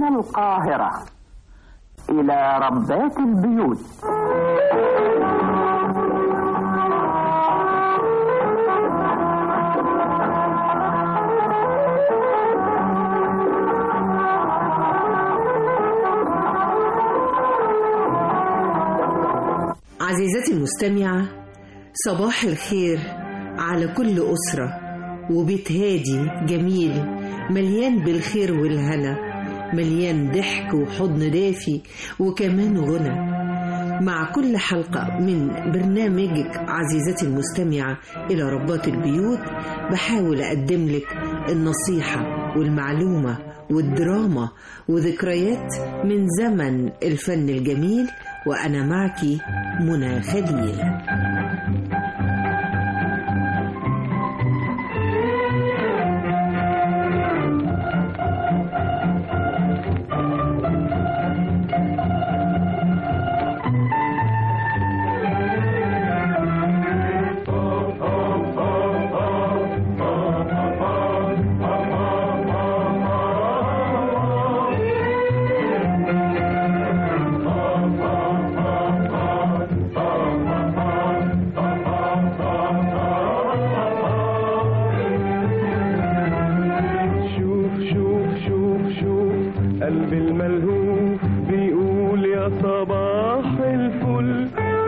القاهرة إلى ربات البيوت عزيزتي المستمعة صباح الخير على كل أسرة وبيت هادي جميل مليان بالخير والهنا مليان ضحك وحضن دافي وكمان غنى مع كل حلقة من برنامجك عزيزتي المستمعة إلى ربات البيوت بحاول أقدم لك النصيحة والمعلومة والدراما وذكريات من زمن الفن الجميل وأنا معك منى خليل شوف شوف شوف شوف قلبي الملهوف بيقول يا صباح الفل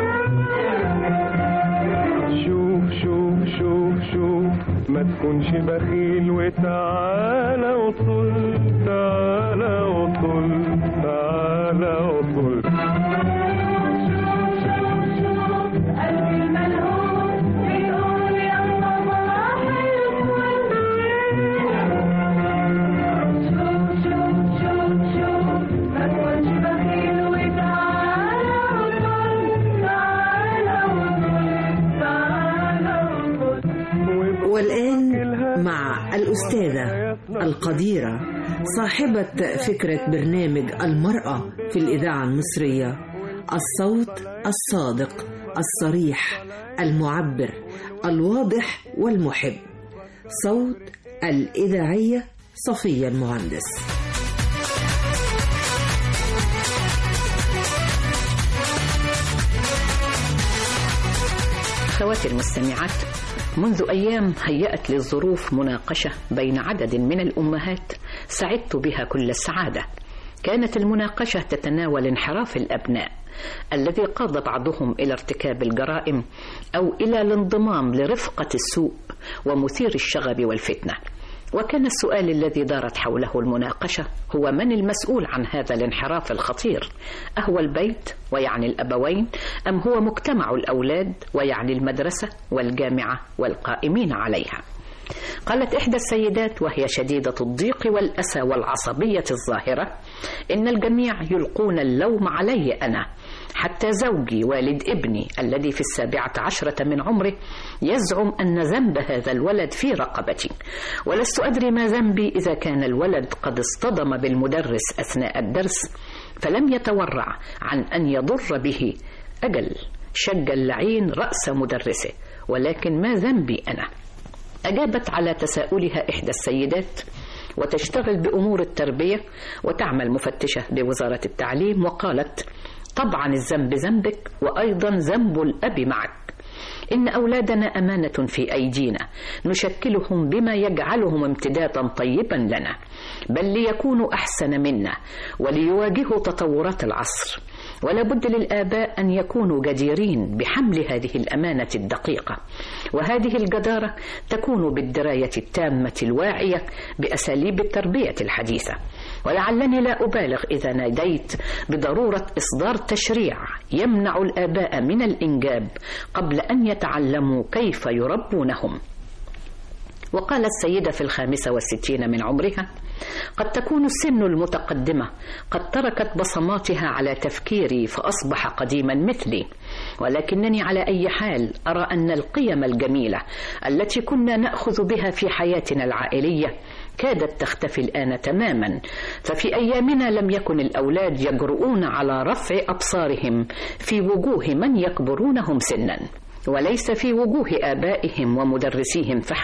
شوف شوف شوف شوف ما تكونش بخيل وتعالى وطل تعالى وطل تعالى وطل قلبي الملهوف بيقول يا صباح الفل شوف شوف شوف شوف ما تكونش بخيل وتعالى وطل تعالى وطل تعالى وطل والآن مع الأستاذة القديرة صاحبة فكرة برنامج المرأة في الإذاعة المصرية الصوت الصادق الصريح المعبر الواضح والمحب صوت الإذاعية صفية المهندس أخواتي المستمعات منذ أيام هيأت لي الظروف مناقشة بين عدد من الأمهات سعدت بها كل السعادة كانت المناقشة تتناول انحراف الأبناء الذي قاد بعضهم إلى ارتكاب الجرائم أو إلى الانضمام لرفقة السوء ومثير الشغب والفتنة وكان السؤال الذي دارت حوله المناقشة هو من المسؤول عن هذا الانحراف الخطير أهو البيت ويعني الأبوين أم هو مجتمع الأولاد ويعني المدرسة والجامعة والقائمين عليها قالت إحدى السيدات وهي شديدة الضيق والأسى والعصبية الظاهرة إن الجميع يلقون اللوم علي أنا حتى زوجي والد ابني الذي في السابعة عشرة من عمره يزعم أن ذنب هذا الولد في رقبتي ولست أدري ما ذنبي إذا كان الولد قد اصطدم بالمدرس أثناء الدرس فلم يتورع عن أن يضر به أجل شج اللعين رأس مدرسه ولكن ما ذنبي أنا أجابت على تساؤلها إحدى السيدات وتشتغل بأمور التربية وتعمل مفتشة بوزارة التعليم وقالت طبعا الذنب ذنبك وأيضا ذنب الأب معك إن أولادنا أمانة في أيدينا نشكلهم بما يجعلهم امتدادا طيبا لنا بل ليكونوا أحسن منا وليواجهوا تطورات العصر ولا بد للآباء أن يكونوا جديرين بحمل هذه الأمانة الدقيقة وهذه الجدارة تكون بالدراية التامة الواعية بأساليب التربية الحديثة ولعلني لا أبالغ إذا ناديت بضرورة إصدار تشريع يمنع الآباء من الإنجاب قبل أن يتعلموا كيف يربونهم وقال السيدة في الخامسة والستين من عمرها قد تكون السن المتقدمة قد تركت بصماتها على تفكيري فأصبح قديما مثلي ولكنني على أي حال أرى أن القيم الجميلة التي كنا نأخذ بها في حياتنا العائلية كادت تختفي الآن تماما ففي أيامنا لم يكن الأولاد يجرؤون على رفع أبصارهم في وجوه من يكبرونهم سنا وليس في وجوه آبائهم ومدرسيهم فحسب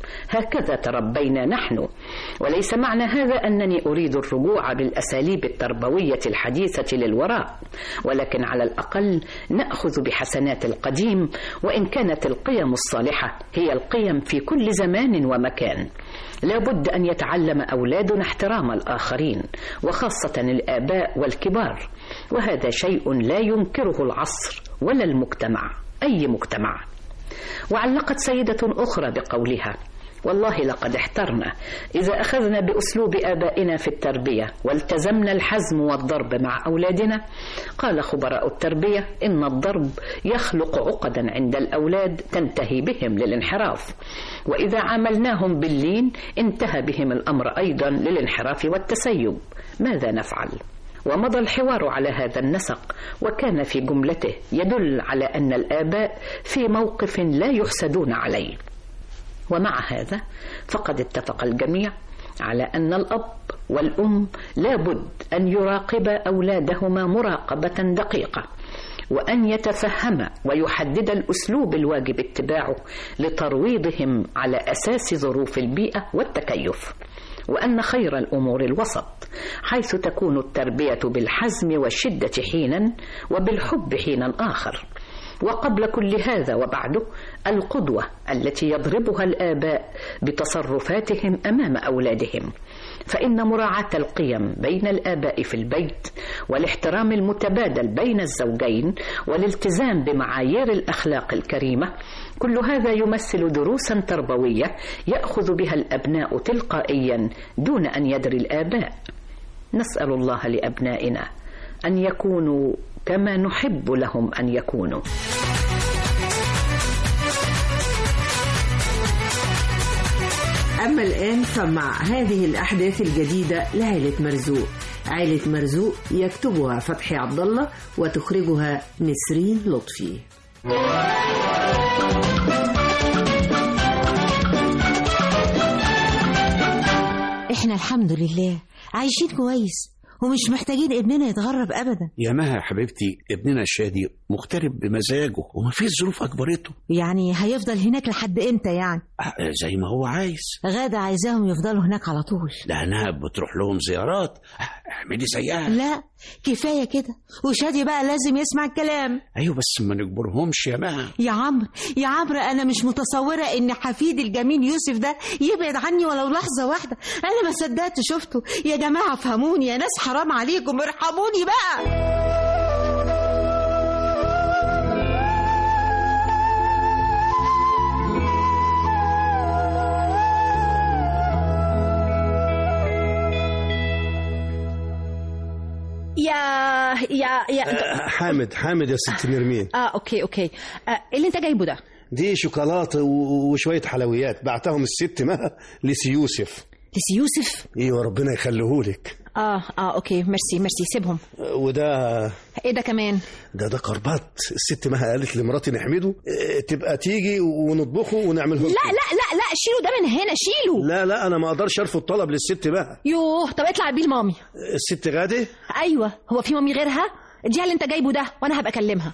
هكذا تربينا نحن وليس معنى هذا أنني أريد الرجوع بالأساليب التربوية الحديثة للوراء ولكن على الأقل نأخذ بحسنات القديم وإن كانت القيم الصالحة هي القيم في كل زمان ومكان لا بد أن يتعلم أولادنا احترام الآخرين وخاصة الآباء والكبار وهذا شيء لا ينكره العصر ولا المجتمع أي مجتمع وعلقت سيدة أخرى بقولها والله لقد احترنا إذا أخذنا بأسلوب آبائنا في التربية والتزمنا الحزم والضرب مع أولادنا قال خبراء التربية إن الضرب يخلق عقدا عند الأولاد تنتهي بهم للانحراف وإذا عاملناهم باللين انتهى بهم الأمر أيضا للانحراف والتسيب ماذا نفعل؟ ومضى الحوار على هذا النسق وكان في جملته يدل على أن الآباء في موقف لا يحسدون عليه ومع هذا فقد اتفق الجميع على أن الأب والأم لابد أن يراقبا أولادهما مراقبة دقيقة وأن يتفهم ويحدد الأسلوب الواجب اتباعه لترويضهم على أساس ظروف البيئة والتكيف وأن خير الأمور الوسط حيث تكون التربية بالحزم والشدة حينا وبالحب حينا آخر وقبل كل هذا وبعده القدوة التي يضربها الآباء بتصرفاتهم أمام أولادهم فإن مراعاة القيم بين الآباء في البيت والاحترام المتبادل بين الزوجين والالتزام بمعايير الأخلاق الكريمة كل هذا يمثل دروسا تربوية يأخذ بها الأبناء تلقائيا دون أن يدري الآباء نسأل الله لأبنائنا أن يكونوا كما نحب لهم أن يكونوا أما الآن فمع هذه الأحداث الجديدة لعائلة مرزوق عائلة مرزوق يكتبها فتحي عبد الله وتخرجها نسرين لطفي احنا الحمد لله عايشين كويس ومش محتاجين ابننا يتغرب ابدا يا مها يا حبيبتي ابننا شادي مغترب بمزاجه ومفيش ظروف اجبرته يعني هيفضل هناك لحد امتى يعني آه، زي ما هو عايز غادة عايزاهم يفضلوا هناك على طول لانها بتروح لهم زيارات آه، اعملي زيها لا كفايه كده وشادي بقى لازم يسمع الكلام ايوه بس ما نجبرهمش يا مها يا عمرو يا عمرو انا مش متصوره ان حفيدي الجميل يوسف ده يبعد عني ولو لحظه واحده انا ما صدقت شفته يا جماعه فهموني يا ناس حرام عليكم ارحموني بقى يا يا يا حامد حامد يا ست نرمين اه اوكي اوكي آه إيه اللي انت جايبه ده دي شوكولاته و- وشويه حلويات بعتهم الست مها لسي يوسف لسي يوسف ايوه ربنا يخليهولك اه اه اوكي ميرسي ميرسي سيبهم وده ايه ده كمان ده ده كربات الست مها قالت لمراتي نحمده اه، تبقى تيجي ونطبخه ونعمله لا لا لا لا شيلوا ده من هنا شيلوا لا لا انا ما اقدرش ارفض طلب للست مها يوه طب اطلع بيه لمامي الست غاده ايوه هو في مامي غيرها اديها اللي انت جايبه ده وانا هبقى اكلمها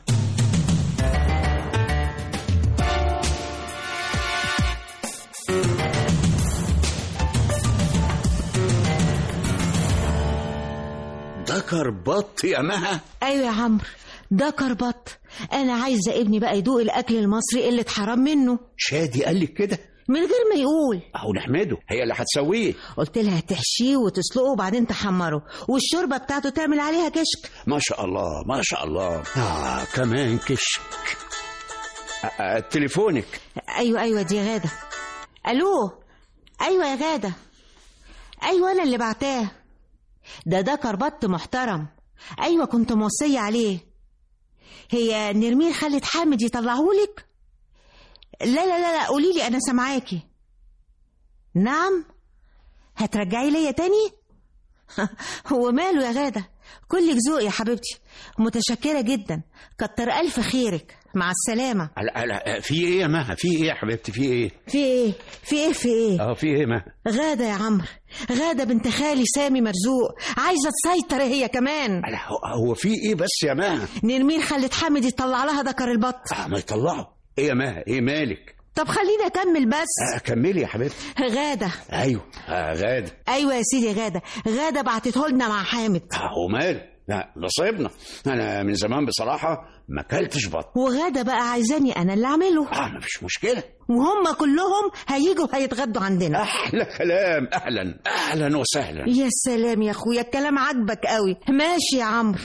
ده كربط يا مها ايوه يا عمرو ده كربط انا عايزه ابني بقى يدوق الاكل المصري اللي اتحرم منه شادي قال لك كده من غير ما يقول اهو نحمده هي اللي هتسويه قلت لها تحشيه وتسلقه وبعدين تحمره والشوربه بتاعته تعمل عليها كشك ما شاء الله ما شاء الله اه كمان كشك آه، آه، تليفونك ايوه ايوه دي غاده الو ايوه يا غاده ايوه انا اللي بعتاه ده ده كربط محترم ايوه كنت موصيه عليه هي نرمين خلت حامد يطلعهولك لا لا لا لا قولي لي انا سامعاكي نعم هترجعي ليا تاني هو ماله يا غاده كلك ذوق يا حبيبتي متشكره جدا كتر الف خيرك مع السلامه لا لا في ايه يا مها في ايه يا حبيبتي في ايه في ايه في ايه في ايه اه في ايه مها غادة يا عمرو غادة بنت خالي سامي مرزوق عايزة تسيطر هي كمان لا هو- هو في ايه بس يا مها نرمين خلت حامد يطلع لها ذكر البط آه ما يطلعوا ايه يا مها ايه مالك طب خليني اكمل بس آه، كملي يا حبيبتي غاده ايوه آه، غاده ايوه يا سيدي غاده غاده بعتته لنا مع حامد آه، ومال لا نصيبنا انا من زمان بصراحه ما اكلتش بط وغاده بقى عايزاني انا اللي اعمله اه مفيش مشكله وهم كلهم هيجوا هيتغدوا عندنا احلى كلام اهلا اهلا وسهلا يا سلام يا اخويا الكلام عاجبك قوي ماشي يا عمرو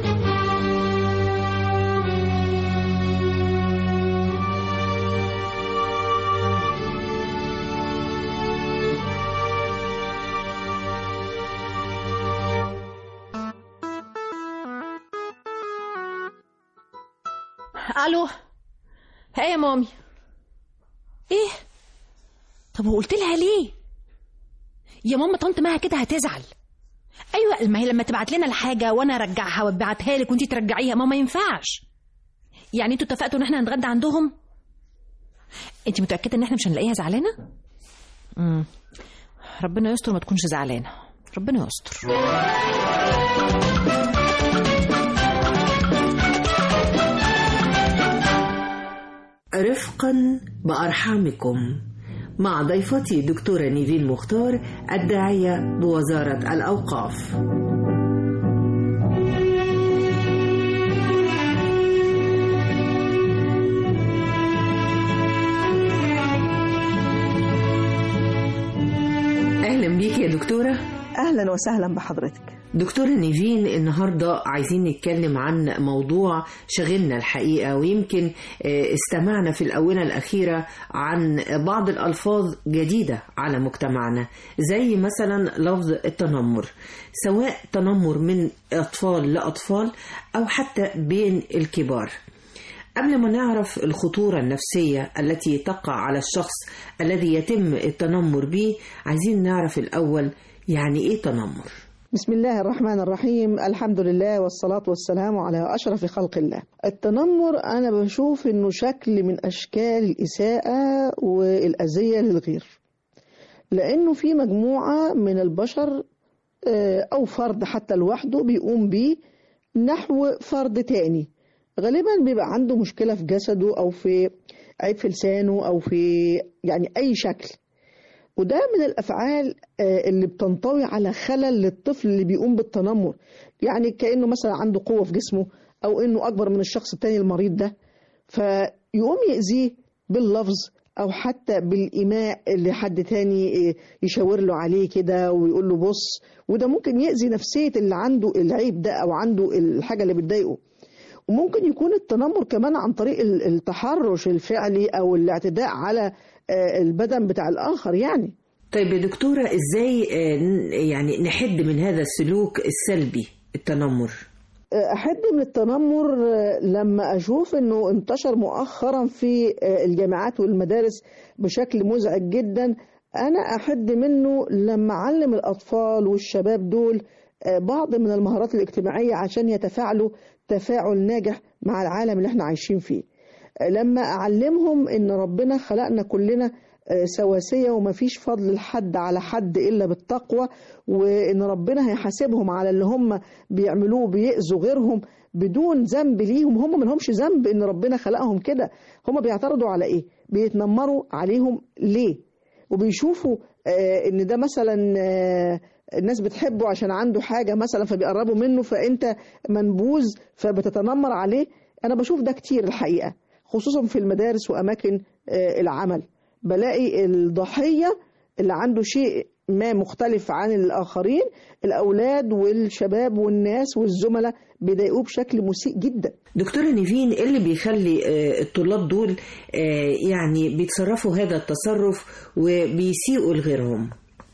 الو ايه يا مامي ايه طب وقلت لها ليه يا ماما طنط مها كده هتزعل ايوه ما هي لما تبعت لنا الحاجه وانا ارجعها وابعتها لك وانتي ترجعيها ما ما ينفعش يعني انتوا اتفقتوا ان احنا هنتغدى عندهم انت متاكده ان احنا مش هنلاقيها زعلانه امم ربنا يستر ما تكونش زعلانه ربنا يستر رفقا بأرحامكم مع ضيفتي دكتورة نيفين مختار الداعية بوزارة الأوقاف أهلا بيك يا دكتورة اهلا وسهلا بحضرتك دكتورة نيفين النهاردة عايزين نتكلم عن موضوع شغلنا الحقيقة ويمكن آه، استمعنا في الآونة الأخيرة عن بعض الألفاظ جديدة على مجتمعنا زي مثلا لفظ التنمر سواء تنمر من أطفال لأطفال أو حتى بين الكبار قبل ما نعرف الخطورة النفسية التي تقع على الشخص الذي يتم التنمر به عايزين نعرف الأول يعني إيه تنمر بسم الله الرحمن الرحيم الحمد لله والصلاة والسلام على أشرف خلق الله التنمر أنا بشوف أنه شكل من أشكال الإساءة والأذية للغير لأنه في مجموعة من البشر آه، أو فرد حتى لوحده بيقوم بيه نحو فرد تاني غالبا بيبقى عنده مشكلة في جسده أو في عيب في لسانه أو في يعني أي شكل وده من الافعال آه، اللي بتنطوي على خلل للطفل اللي بيقوم بالتنمر يعني كانه مثلا عنده قوه في جسمه او انه اكبر من الشخص التاني المريض ده فيقوم يأذيه باللفظ او حتى بالايماء اللي حد تاني آه، يشاور له عليه كده ويقول له بص وده ممكن يأذي نفسيه اللي عنده العيب ده او عنده الحاجه اللي بتضايقه وممكن يكون التنمر كمان عن طريق ال- التحرش الفعلي او الاعتداء على آه، البدن بتاع الاخر يعني طيب يا دكتورة ازاي آه، ن- يعني نحد من هذا السلوك السلبي التنمر أحد من التنمر آه، لما أشوف أنه انتشر مؤخرا في آه، الجامعات والمدارس بشكل مزعج جدا أنا أحد منه لما أعلم الأطفال والشباب دول آه، بعض من المهارات الاجتماعية عشان يتفاعلوا تفاعل ناجح مع العالم اللي احنا عايشين فيه آه، لما أعلمهم أن ربنا خلقنا كلنا آه، سواسية ومفيش فضل لحد على حد إلا بالتقوى وإن ربنا هيحاسبهم على اللي هم بيعملوه بيأذوا غيرهم بدون ذنب ليهم هم ملهمش ذنب إن ربنا خلقهم كده هم بيعترضوا على إيه بيتنمروا عليهم ليه وبيشوفوا آه، إن ده مثلا آه، الناس بتحبه عشان عنده حاجة مثلا فبيقربوا منه فأنت منبوذ فبتتنمر عليه أنا بشوف ده كتير الحقيقة خصوصا في المدارس وأماكن آه، العمل بلاقي الضحية اللي عنده شيء ما مختلف عن الآخرين الأولاد والشباب والناس والزملاء بيضايقوه بشكل مسيء جدا دكتورة نيفين إيه اللي بيخلي آه، الطلاب دول آه، يعني بيتصرفوا هذا التصرف وبيسيئوا لغيرهم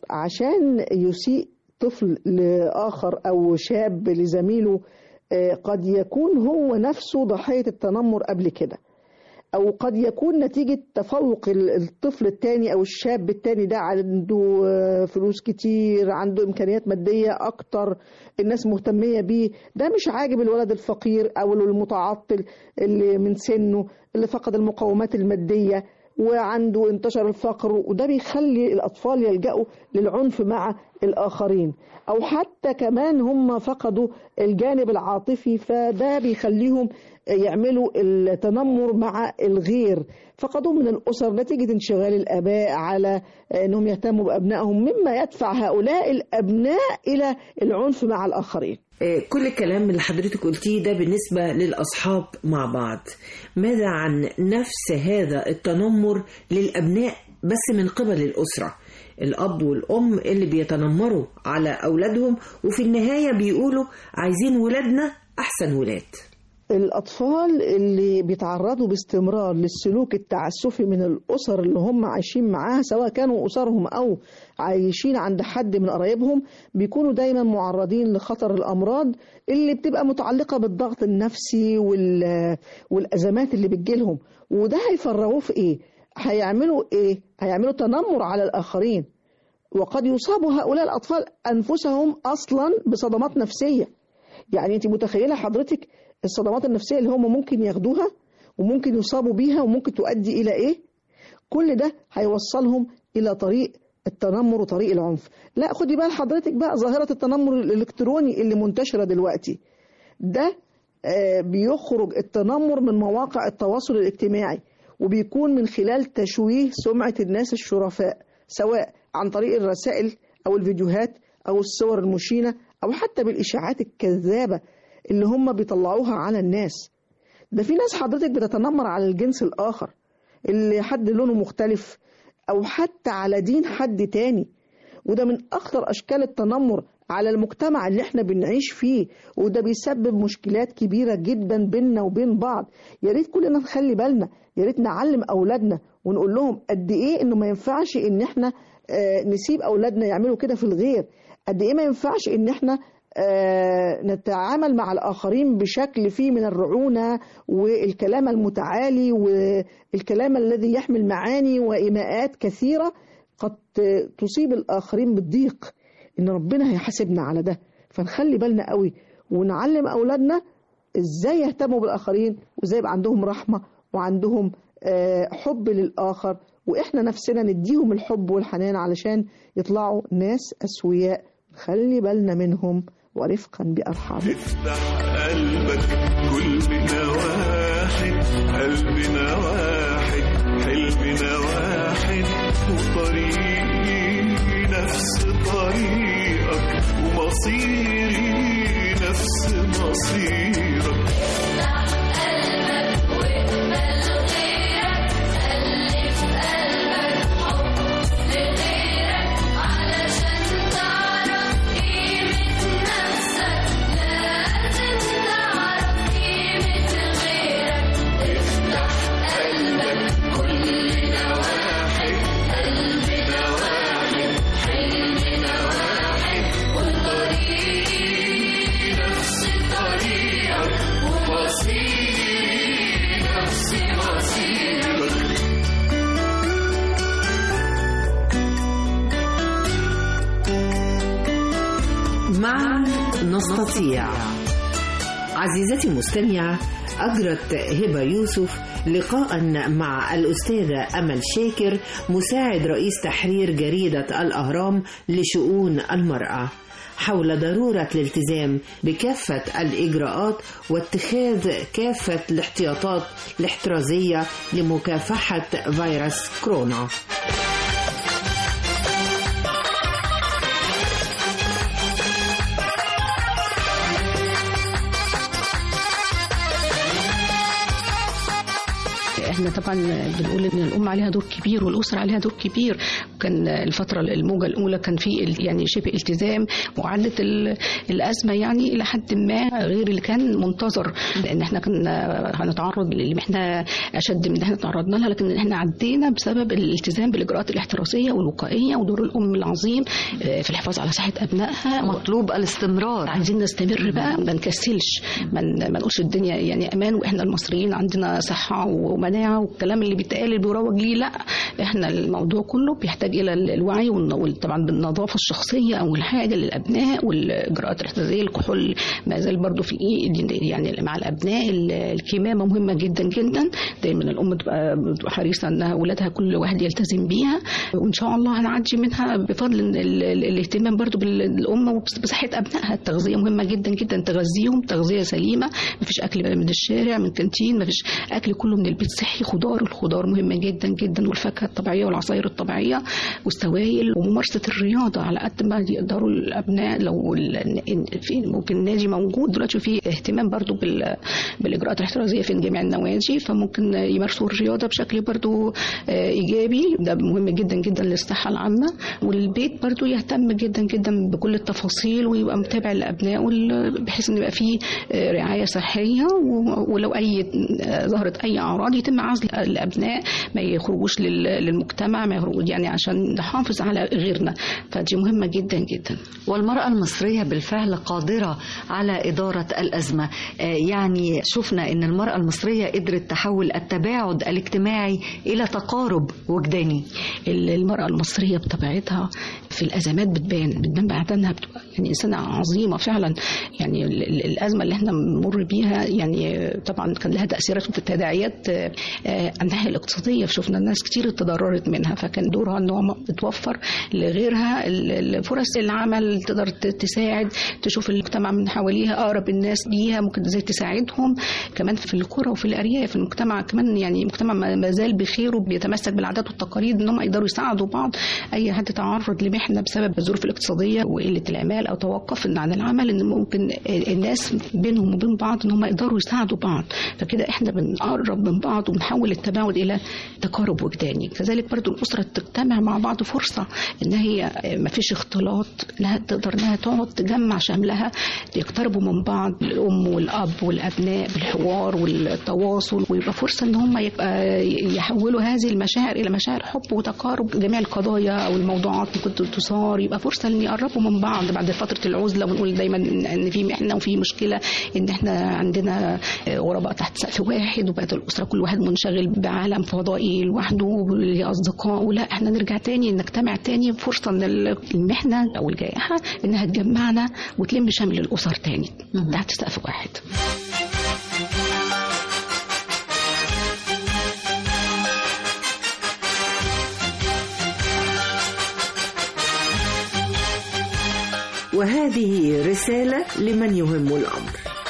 عشان يسيء طفل لآخر أو شاب لزميله آه، قد يكون هو نفسه ضحية التنمر قبل كده أو قد يكون نتيجة تفوق ال- الطفل التاني أو الشاب التاني ده عنده آه، فلوس كتير عنده إمكانيات مادية أكتر الناس مهتمية بيه ده مش عاجب الولد الفقير أو المتعطل اللي من سنه اللي فقد المقومات المادية وعنده انتشر الفقر وده بيخلي الأطفال يلجأوا للعنف مع الآخرين أو حتى كمان هم فقدوا الجانب العاطفي فده بيخليهم يعملوا التنمر مع الغير فقدوه من الأسر نتيجة انشغال الآباء على أنهم يهتموا بأبنائهم مما يدفع هؤلاء الأبناء إلى العنف مع الآخرين آه، كل الكلام اللي حضرتك قلتيه ده بالنسبة للأصحاب مع بعض ماذا عن نفس هذا التنمر للأبناء بس من قبل الأسرة الأب والأم اللي بيتنمروا على أولادهم وفي النهاية بيقولوا عايزين ولادنا أحسن ولاد الأطفال اللي بيتعرضوا باستمرار للسلوك التعسفي من الأسر اللي هم عايشين معاها سواء كانوا أسرهم أو عايشين عند حد من قرايبهم بيكونوا دايما معرضين لخطر الأمراض اللي بتبقى متعلقة بالضغط النفسي وال... والأزمات اللي بتجيلهم وده هيفرغوه في إيه؟ هيعملوا إيه؟ هيعملوا تنمر على الآخرين وقد يصاب هؤلاء الأطفال أنفسهم أصلا بصدمات نفسية يعني أنت متخيلة حضرتك الصدمات النفسية اللي هم ممكن ياخدوها وممكن يصابوا بيها وممكن تؤدي إلى إيه كل ده هيوصلهم إلى طريق التنمر وطريق العنف لا خدي بال حضرتك بقى ظاهرة التنمر الإلكتروني اللي منتشرة دلوقتي ده آه، بيخرج التنمر من مواقع التواصل الاجتماعي وبيكون من خلال تشويه سمعة الناس الشرفاء سواء عن طريق الرسائل أو الفيديوهات أو الصور المشينة أو حتى بالإشاعات الكذابة اللي هم بيطلعوها على الناس ده في ناس حضرتك بتتنمر على الجنس الآخر اللي حد لونه مختلف أو حتى على دين حد تاني وده من أخطر أشكال التنمر على المجتمع اللي احنا بنعيش فيه وده بيسبب مشكلات كبيرة جدا بيننا وبين بعض يا ريت كلنا نخلي بالنا يا ريت نعلم أولادنا ونقول لهم قد إيه إنه ما ينفعش إن احنا آه، نسيب أولادنا يعملوا كده في الغير قد إيه ما ينفعش إن احنا آه، نتعامل مع الآخرين بشكل فيه من الرعونة والكلام المتعالي والكلام الذي يحمل معاني وإيماءات كثيرة قد تصيب الآخرين بالضيق إن ربنا هيحاسبنا على ده فنخلي بالنا قوي ونعلم أولادنا إزاي يهتموا بالآخرين وإزاي يبقى عندهم رحمة وعندهم آه، حب للآخر وإحنا نفسنا نديهم الحب والحنان علشان يطلعوا ناس أسوياء خلي بالنا منهم ورفقا بأرحامهم افتح قلبك كلنا واحد قلبنا واحد حلمنا واحد وطريقي نفس طريقك ومصيري نفس مصيرك معا نستطيع عزيزتي المستمعة أجرت هبة يوسف لقاء مع الأستاذة أمل شاكر مساعد رئيس تحرير جريدة الأهرام لشؤون المرأة حول ضرورة الالتزام بكافة الإجراءات واتخاذ كافة الاحتياطات الاحترازية لمكافحة فيروس كورونا احنا طبعا بنقول ان الام عليها دور كبير والاسره عليها دور كبير وكان الفتره الموجه الاولى كان في ال- يعني شبه التزام وعدت ال- الازمه يعني الى حد ما غير اللي كان منتظر لان احنا كنا هنتعرض لمحنه اشد من اللي احنا تعرضنا لها لكن احنا عدينا بسبب الالتزام بالاجراءات الاحترازيه والوقائيه ودور الام العظيم آه، في الحفاظ على صحه ابنائها مطلوب الاستمرار عايزين نستمر بقى ما نكسلش ما ن- ما نقولش الدنيا يعني امان واحنا المصريين عندنا صحه ومناعه والكلام اللي بيتقال اللي بيروج ليه لا احنا الموضوع كله بيحتاج تحتاج الى ال- الوعي والن- وطبعا بالنظافه الشخصيه اول حاجه للابناء والاجراءات الاحترازيه الكحول ما زال برضو في ايه يعني مع الابناء ال- الكمامه مهمه جدا جدا دايما الام تبقى بتبقى حريصه انها اولادها كل واحد يلتزم بيها وان شاء الله هنعدي منها بفضل ال- ال- الاهتمام برضو بالام وبصحه ابنائها التغذيه مهمه جدا جدا تغذيهم تغذيه سليمه مفيش اكل من الشارع من كانتين مفيش اكل كله من البيت صحي خضار الخضار مهمه جدا جدا والفاكهه الطبيعيه والعصائر الطبيعيه والسوائل وممارسه الرياضه على قد ما يقدروا الابناء لو ال- في ممكن النادي موجود دلوقتي في اهتمام برضو بال بالاجراءات الاحترازيه في جميع النوادي فممكن يمارسوا الرياضه بشكل برضو آه، ايجابي ده مهم جدا جدا للصحه العامه والبيت برضو يهتم جدا جدا بكل التفاصيل ويبقى متابع لابنائه ال- بحيث ان يبقى فيه آه، رعايه صحيه و- ولو اي آه، ظهرت اي اعراض يتم عزل الابناء ما يخرجوش لل- للمجتمع ما يخرجوا يعني عشان نحافظ على غيرنا فدي مهمه جدا جدا والمرأة المصرية بالفعل قادرة على إدارة الأزمة آه، يعني شفنا أن المرأة المصرية قدرت تحول التباعد الاجتماعي إلى تقارب وجداني ال- المرأة المصرية بطبيعتها في الأزمات بتبان بتبان بعدها بتبقى يعني إنسانة عظيمة فعلا يعني ال- ال- الأزمة اللي احنا بنمر بيها يعني طبعا كان لها تأثيرات وتداعيات آه، آه، على الناحية الاقتصادية شفنا الناس كتير تضررت منها فكان دورها ان هو بتوفر لغيرها ال- ال- فرص العمل تقدر ت- تساعد تشوف المجتمع من حواليها أقرب الناس ليها ممكن ازاي تساعدهم كمان في القرى وفي الأرياف المجتمع كمان يعني مجتمع ما ما زال بخير وبيتمسك بالعادات والتقاليد ان هم يقدروا يساعدوا بعض اي حد تعرض لمحنه بسبب الظروف الاقتصاديه وقله العمال او توقف عن العمل ان ممكن الناس بينهم وبين بعض ان هم يقدروا يساعدوا بعض فكده احنا بنقرب من بعض وبنحول التباعد الى تقارب وجداني كذلك برضو الاسره تجتمع مع بعض فرصه ان هي ما فيش اختلاط انها تقدر انها تقعد تجمع شملها يقتربوا من بعض الام والاب والابناء بالحوار والتواصل ويبقى فرصه ان هم يبقى يحولوا هذه المشاعر الى مشاعر حب وتقارب جميع القضايا او الموضوعات ممكن تثار يبقى فرصه ان يقربوا من بعض بعد فتره العزله ونقول دايما ان إن في محنه وفي مشكله ان احنا عندنا غرباء تحت سقف واحد وبقت الاسره كل واحد منشغل بعالم فضائي لوحده ليه اصدقاء ولا احنا نرجع تاني نجتمع تاني فرصه ان المحنه او الجائحه انها تجمعنا وتلم شمل الاسر تاني تحت سقف واحد وهذه رسالة لمن يهم الأمر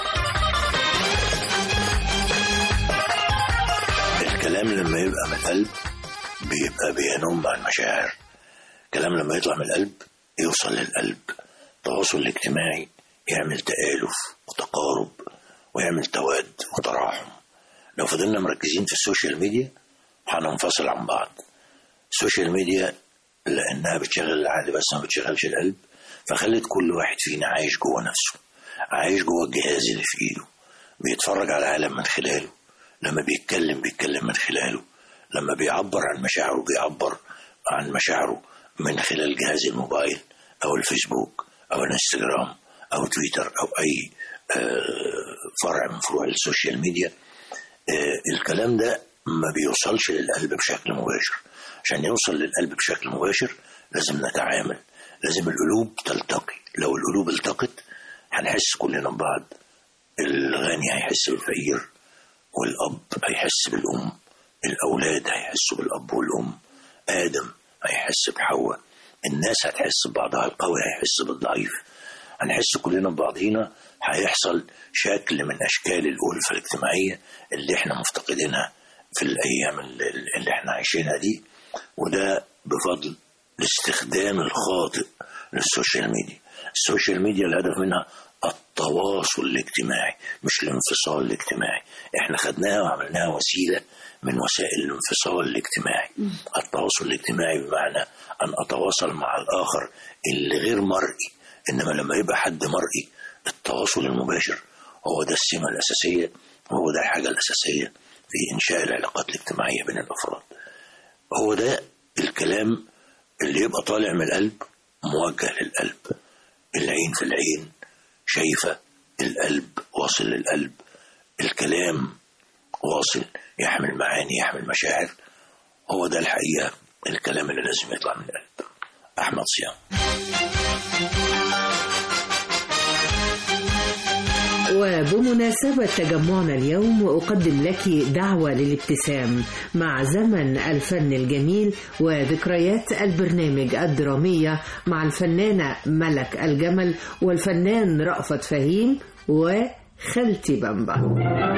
الكلام لما يبقى من القلب بيبقى بينم عن المشاعر الكلام لما يطلع من القلب يوصل للقلب التواصل الاجتماعي يعمل تآلف وتقارب ويعمل تواد وتراحم لو فضلنا مركزين في السوشيال ميديا هننفصل عن بعض السوشيال ميديا لأنها بتشغل العقل بس ما بتشغلش القلب فخلت كل واحد فينا عايش جوه نفسه عايش جوه الجهاز اللي في ايده بيتفرج على العالم من خلاله لما بيتكلم بيتكلم من خلاله لما بيعبر عن مشاعره بيعبر عن مشاعره من خلال جهاز الموبايل او الفيسبوك او الانستجرام او تويتر او اي آه، فرع من فروع السوشيال ميديا آه، الكلام ده ما بيوصلش للقلب بشكل مباشر عشان يوصل للقلب بشكل مباشر لازم نتعامل لازم القلوب تلتقي لو القلوب التقت هنحس كلنا ببعض الغني هيحس بالفقير والأب هيحس بالأم الأولاد هيحسوا بالأب والأم آدم هيحس بحواء الناس هتحس ببعضها القوي هيحس بالضعيف هنحس كلنا ببعضينا هيحصل شكل من أشكال الألفة الاجتماعية اللي احنا مفتقدينها في الأيام اللي اللي احنا عايشينها دي وده بفضل الاستخدام الخاطئ للسوشيال ميديا السوشيال ميديا الهدف منها التواصل الاجتماعي مش الانفصال الاجتماعي احنا خدناها وعملناها وسيلة من وسائل الانفصال الاجتماعي التواصل الاجتماعي بمعنى أن أتواصل مع الآخر اللي غير مرئي إنما لما يبقى حد مرئي التواصل المباشر هو ده السمة الأساسية وهو ده الحاجة الأساسية في إنشاء العلاقات الاجتماعية بين الأفراد هو ده الكلام اللي يبقى طالع من القلب موجه للقلب العين في العين شايفة القلب واصل للقلب الكلام واصل يحمل معاني يحمل مشاعر هو ده الحقيقة الكلام اللي لازم يطلع من القلب احمد صيام وبمناسبة تجمعنا اليوم أقدم لك دعوة للابتسام مع زمن الفن الجميل وذكريات البرنامج الدرامية مع الفنانة ملك الجمل والفنان رأفت فهيم وخالتي بامبا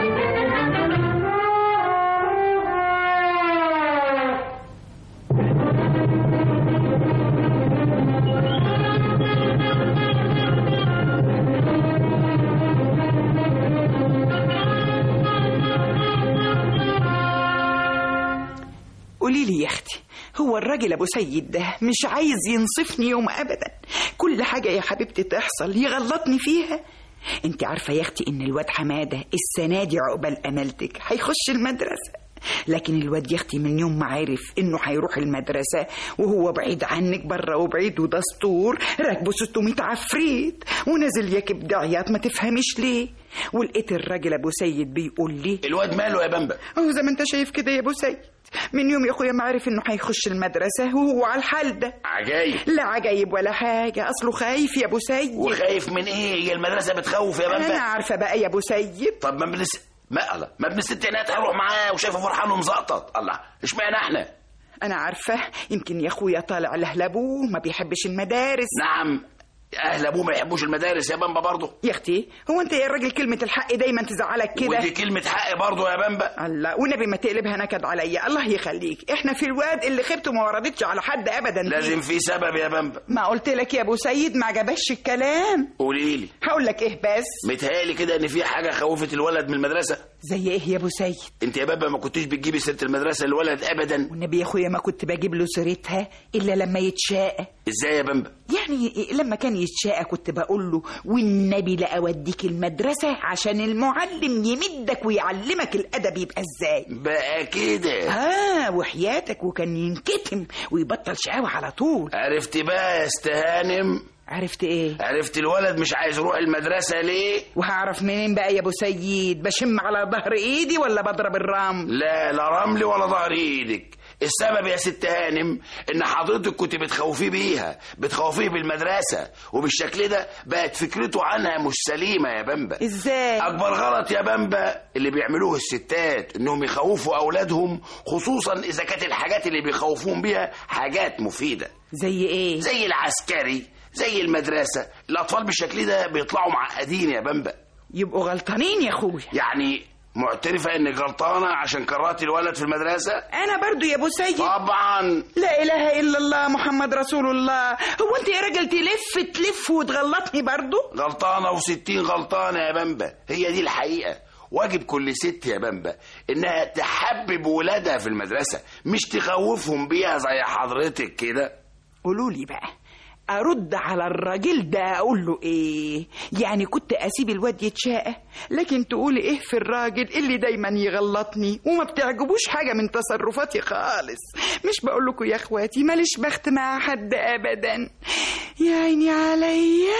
قولي لي يا اختي هو الراجل ابو سيد ده مش عايز ينصفني يوم ابدا كل حاجه يا حبيبتي تحصل يغلطني فيها انت عارفه يا اختي ان الواد حماده السنه دي عقبال امالتك هيخش المدرسه لكن الواد يا اختي من يوم ما عرف انه هيروح المدرسه وهو بعيد عنك بره وبعيد ودستور راكبه 600 عفريت ونازل ياكب دعيات ما تفهميش ليه ولقيت الراجل ابو سيد بيقول لي الواد ماله يا بامبا اهو زي ما انت شايف كده يا ابو سيد من يوم يا اخويا ما عرف انه هيخش المدرسه وهو على الحال ده عجايب لا عجايب ولا حاجه اصله خايف يا ابو سيد وخايف من ايه هي المدرسه بتخوف يا بامبا انا عارفه بقى يا ابو سيد طب ما ابن الس... ما الله ما ابن الستينات هيروح معاه وشايفه فرحان ومزقطط الله اشمعنى احنا انا عارفه يمكن يا اخويا طالع لاهل ابوه ما بيحبش المدارس نعم اهل ابوه ما يحبوش المدارس يا بامبا برضه يا اختي هو انت يا راجل كلمه الحق دايما تزعلك كده ودي كلمه حق برضه يا بامبا الله والنبي ما تقلبها نكد عليا الله يخليك احنا في الواد اللي خبته ما وردتش على حد ابدا فيه. لازم في سبب يا بامبا ما قلت لك يا ابو سيد ما عجبكش الكلام قولي لي هقول لك ايه بس متهيألي كده ان في حاجه خوفت الولد من المدرسه زي ايه يا ابو سيد انت يا بابا ما كنتيش بتجيبي سيره المدرسه للولد ابدا والنبي يا اخويا ما كنت بجيب له سيرتها الا لما يتشاء ازاي يا بامبا يعني لما كان يتشاء كنت بقول له والنبي لا اوديك المدرسه عشان المعلم يمدك ويعلمك الادب يبقى ازاي بقى كده اه وحياتك وكان ينكتم ويبطل شقاوه على طول عرفت بقى يا استهانم عرفت ايه عرفت الولد مش عايز يروح المدرسه ليه وهعرف منين بقى يا ابو سيد بشم على ظهر ايدي ولا بضرب الرمل لا لا رمل ولا ظهر ايدك السبب يا ست هانم ان حضرتك كنت بتخوفيه بيها بتخوفيه بالمدرسه وبالشكل ده بقت فكرته عنها مش سليمه يا بامبا ازاي اكبر غلط يا بامبا اللي بيعملوه الستات انهم يخوفوا اولادهم خصوصا اذا كانت الحاجات اللي بيخوفوهم بيها حاجات مفيده زي ايه زي العسكري زي المدرسه الاطفال بالشكل ده بيطلعوا معقدين يا بامبا يبقوا غلطانين يا اخويا يعني معترفة انك غلطانة عشان كرهتي الولد في المدرسة؟ انا برضو يا ابو سيد طبعا لا اله الا الله محمد رسول الله هو انت يا راجل تلف تلف وتغلطني برضو غلطانة وستين غلطانة يا بامبا هي دي الحقيقة واجب كل ست يا بامبا انها تحبب ولادها في المدرسة مش تخوفهم بيها زي حضرتك كده قولوا لي بقى ارد على الراجل ده اقول له ايه يعني كنت اسيب الواد يتشاقى لكن تقولي ايه في الراجل اللي دايما يغلطني وما بتعجبوش حاجه من تصرفاتي خالص مش بقول لكم يا اخواتي ماليش بخت مع حد ابدا يا عيني عليا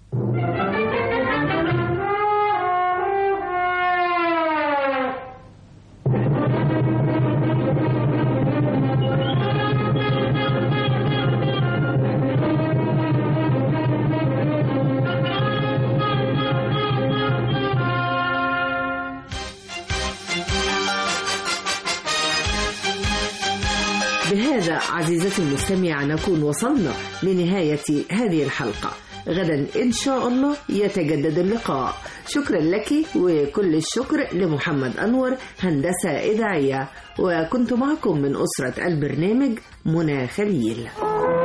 بهذا عزيزتي المستمعة نكون وصلنا لنهاية هذه الحلقة غدا إن شاء الله يتجدد اللقاء شكرا لك وكل الشكر لمحمد أنور هندسة إذاعية وكنت معكم من أسرة البرنامج منى خليل